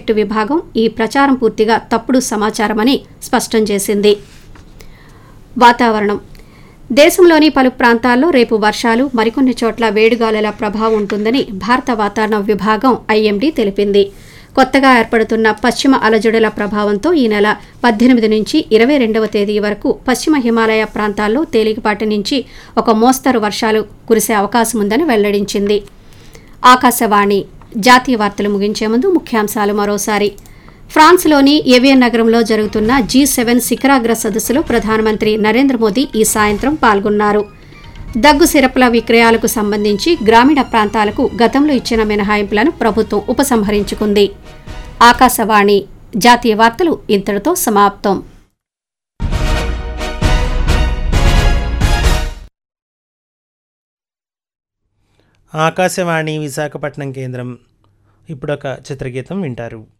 project విభాగం ఈ ప్రచారం పూర్తిగా తప్పుడు సమాచారమని స్పష్టం చేసింది వాతావరణం దేశంలోని పలు ప్రాంతాల్లో రేపు వర్షాలు మరికొన్ని చోట్ల వేడిగాలుల ప్రభావం ఉంటుందని భారత వాతావరణ విభాగం ఐఎండీ తెలిపింది కొత్తగా ఏర్పడుతున్న పశ్చిమ అలజడుల ప్రభావంతో ఈ నెల పద్దెనిమిది నుంచి ఇరవై రెండవ తేదీ వరకు పశ్చిమ హిమాలయ ప్రాంతాల్లో తేలికపాటి నుంచి ఒక మోస్తరు వర్షాలు కురిసే అవకాశం ఉందని వెల్లడించింది ఆకాశవాణి జాతీయ వార్తలు ముగించే ముందు ముఖ్యాంశాలు మరోసారి ఫ్రాన్స్లోని ఏవియన్ నగరంలో జరుగుతున్న జీ సెవెన్ శిఖరాగ్ర సదస్సులో ప్రధానమంత్రి నరేంద్ర మోదీ ఈ సాయంత్రం పాల్గొన్నారు దగ్గు సిరపుల విక్రయాలకు సంబంధించి గ్రామీణ ప్రాంతాలకు గతంలో ఇచ్చిన మినహాయింపులను ప్రభుత్వం ఉపసంహరించుకుంది ఆకాశవాణి జాతీయ వార్తలు ఇంతటితో సమాప్తం ఆకాశవాణి విశాఖపట్నం కేంద్రం ఇప్పుడొక చిత్రగీతం వింటారు